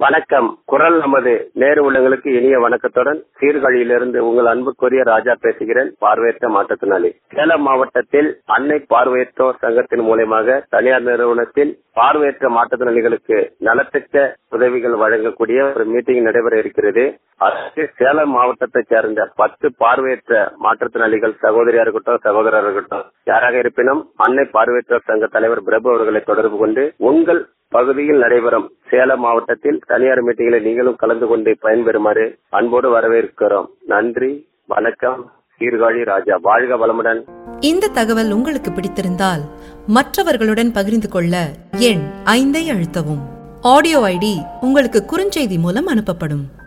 வணக்கம் குரல் நமது நேரு உள்ளங்களுக்கு இனிய வணக்கத்துடன் சீர்காழியிலிருந்து உங்கள் அன்புக்குரிய ராஜா பேசுகிறேன் பார்வையற்ற மாற்றுத்திறனாளி சேலம் மாவட்டத்தில் அன்னை பார்வையற்றோர் சங்கத்தின் மூலயமாக தனியார் நிறுவனத்தில் பார்வையற்ற மாற்றுத்திறனாளிகளுக்கு நலத்திட்ட உதவிகள் வழங்கக்கூடிய ஒரு மீட்டிங் நடைபெற இருக்கிறது அதற்கு சேலம் மாவட்டத்தைச் சேர்ந்த பத்து பார்வையற்ற மாற்றுத்திறனாளிகள் சகோதரியா இருக்கட்டும் சகோதரர் இருக்கட்டும் யாராக இருப்பினும் அன்னை பார்வையற்றோர் சங்க தலைவர் பிரபு அவர்களை தொடர்பு கொண்டு உங்கள் பகுதியில் நடைபெறும் சேலம் மாவட்டத்தில் தனியார் மீட்டிங்கில் நீங்களும் கலந்து கொண்டு பயன்பெறுமாறு அன்போடு வரவேற்கிறோம் நன்றி வணக்கம் சீர்காழி ராஜா வாழ்க வளமுடன் இந்த தகவல் உங்களுக்கு பிடித்திருந்தால் மற்றவர்களுடன் பகிர்ந்து கொள்ள எண் ஐந்தை அழுத்தவும் ஆடியோ ஐடி உங்களுக்கு குறுஞ்செய்தி மூலம் அனுப்பப்படும்